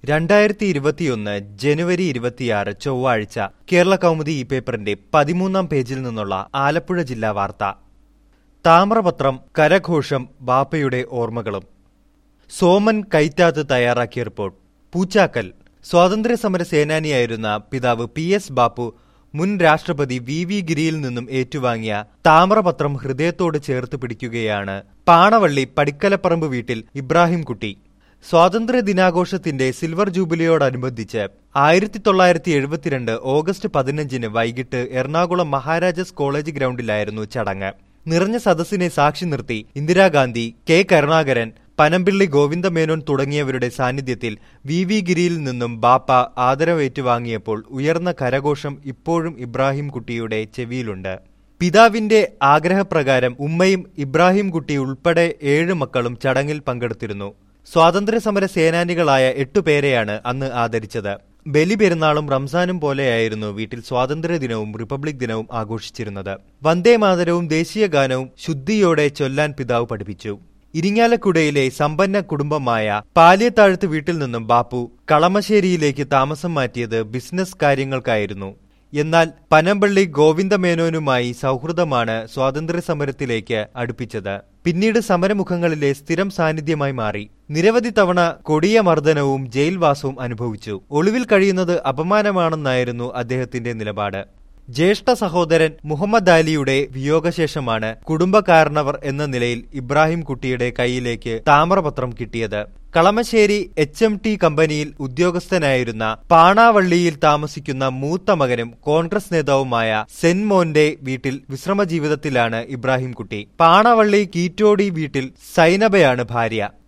രണ്ടായിരത്തി ഇരുപത്തിയൊന്ന് ജനുവരി ഇരുപത്തിയാറ് ചൊവ്വാഴ്ച കേരള കൗമുദി ഈ പേപ്പറിന്റെ പതിമൂന്നാം പേജിൽ നിന്നുള്ള ആലപ്പുഴ ജില്ലാ വാർത്ത താമ്രപത്രം കരഘോഷം ബാപ്പയുടെ ഓർമ്മകളും സോമൻ കൈറ്റാത്ത് തയ്യാറാക്കിയ റിപ്പോർട്ട് പൂച്ചാക്കൽ സ്വാതന്ത്ര്യ സമര സേനാനിയായിരുന്ന പിതാവ് പി എസ് ബാപ്പു മുൻ രാഷ്ട്രപതി വി വി ഗിരിയിൽ നിന്നും ഏറ്റുവാങ്ങിയ താമ്രപത്രം ഹൃദയത്തോട് ചേർത്ത് പിടിക്കുകയാണ് പാണവള്ളി പടിക്കലപ്പറമ്പ് വീട്ടിൽ ഇബ്രാഹിം കുട്ടി സ്വാതന്ത്ര്യ ദിനാഘോഷത്തിന്റെ സിൽവർ ജൂബിലിയോടനുബന്ധിച്ച് ആയിരത്തി തൊള്ളായിരത്തി എഴുപത്തിരണ്ട് ഓഗസ്റ്റ് പതിനഞ്ചിന് വൈകിട്ട് എറണാകുളം മഹാരാജാസ് കോളേജ് ഗ്രൗണ്ടിലായിരുന്നു ചടങ്ങ് നിറഞ്ഞ സദസ്സിനെ സാക്ഷി നിർത്തി ഇന്ദിരാഗാന്ധി കെ കരുണാകരൻ പനമ്പിള്ളി ഗോവിന്ദമേനോൻ തുടങ്ങിയവരുടെ സാന്നിധ്യത്തിൽ വി വി ഗിരിയിൽ നിന്നും ബാപ്പ ആദരവേറ്റുവാങ്ങിയപ്പോൾ ഉയർന്ന കരഘോഷം ഇപ്പോഴും ഇബ്രാഹിം കുട്ടിയുടെ ചെവിയിലുണ്ട് പിതാവിന്റെ ആഗ്രഹപ്രകാരം ഉമ്മയും ഇബ്രാഹിം കുട്ടി ഉൾപ്പെടെ ഏഴ് മക്കളും ചടങ്ങിൽ പങ്കെടുത്തിരുന്നു സ്വാതന്ത്ര്യസമര സേനാനികളായ എട്ടുപേരെയാണ് അന്ന് ആദരിച്ചത് ബലിപെരുന്നാളും റംസാനും പോലെയായിരുന്നു വീട്ടിൽ സ്വാതന്ത്ര്യദിനവും റിപ്പബ്ലിക് ദിനവും ആഘോഷിച്ചിരുന്നത് വന്ദേമാതരവും ദേശീയ ഗാനവും ശുദ്ധിയോടെ ചൊല്ലാൻ പിതാവ് പഠിപ്പിച്ചു ഇരിങ്ങാലക്കുടയിലെ സമ്പന്ന കുടുംബമായ പാലിയത്താഴത്ത് വീട്ടിൽ നിന്നും ബാപ്പു കളമശ്ശേരിയിലേക്ക് താമസം മാറ്റിയത് ബിസിനസ് കാര്യങ്ങൾക്കായിരുന്നു എന്നാൽ പനമ്പള്ളി ഗോവിന്ദമേനോനുമായി സൗഹൃദമാണ് സ്വാതന്ത്ര്യ സമരത്തിലേക്ക് അടുപ്പിച്ചത് പിന്നീട് സമരമുഖങ്ങളിലെ സ്ഥിരം സാന്നിധ്യമായി മാറി നിരവധി തവണ കൊടിയ മർദ്ദനവും ജയിൽവാസവും അനുഭവിച്ചു ഒളിവിൽ കഴിയുന്നത് അപമാനമാണെന്നായിരുന്നു അദ്ദേഹത്തിന്റെ നിലപാട് ജ്യേഷ്ഠ സഹോദരൻ മുഹമ്മദ് അലിയുടെ വിയോഗശേഷമാണ് കുടുംബകാരണവർ എന്ന നിലയിൽ ഇബ്രാഹിം കുട്ടിയുടെ കയ്യിലേക്ക് താമ്രപത്രം കിട്ടിയത് കളമശ്ശേരി എച്ച് എം ടി കമ്പനിയിൽ ഉദ്യോഗസ്ഥനായിരുന്ന പാണാവള്ളിയിൽ താമസിക്കുന്ന മൂത്ത മകനും കോൺഗ്രസ് നേതാവുമായ സെൻമോന്റെ വീട്ടിൽ വിശ്രമ ജീവിതത്തിലാണ് ഇബ്രാഹിം കുട്ടി പാണാവള്ളി കീറ്റോടി വീട്ടിൽ സൈനബയാണ് ഭാര്യ